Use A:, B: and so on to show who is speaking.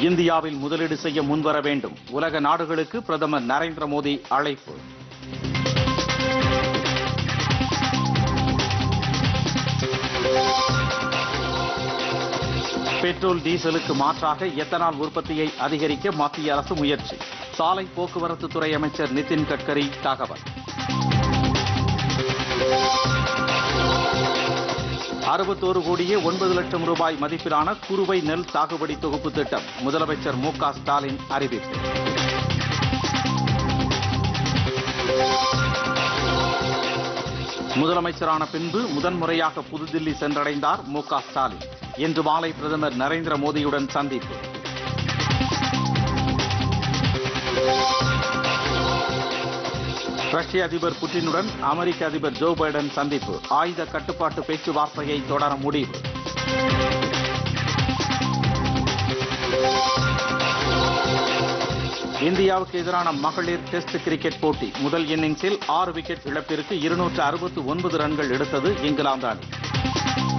A: இந்தியாவில் முதலீடு செய்ய முன்வர வேண்டும் உலக நாடுகளுக்கு பிரதமர் நரேந்திர மோடி அழைப்பு பெட்ரோல் டீசலுக்கு மாற்றாக எத்தனால் உற்பத்தியை அதிகரிக்க மத்திய அரசு முயற்சி சாலை போக்குவரத்து துறை அமைச்சர் நிதின் கட்கரி தகவல் அறுபத்தோரு கோடியே ஒன்பது லட்சம் ரூபாய் மதிப்பிலான குறுவை நெல் சாகுபடி தொகுப்பு திட்டம் முதலமைச்சர் மு க ஸ்டாலின் அறிவிப்பு முதலமைச்சரான பின்பு முதன்முறையாக புதுதில்லி சென்றடைந்தார் மு க ஸ்டாலின் இன்று மாலை பிரதமர் நரேந்திர மோடியுடன் சந்திப்பு ரஷ்ய அதிபர் புட்டினுடன் அமெரிக்க அதிபர் ஜோ பைடன் சந்திப்பு ஆயுத கட்டுப்பாட்டு பேச்சுவார்த்தையை தொடர முடிவு இந்தியாவுக்கு எதிரான மகளிர் டெஸ்ட் கிரிக்கெட் போட்டி முதல் இன்னிங்ஸில் ஆறு விக்கெட் இழப்பிற்கு இருநூற்று அறுபத்து ஒன்பது ரன்கள் எடுத்தது இங்கிலாந்து அணி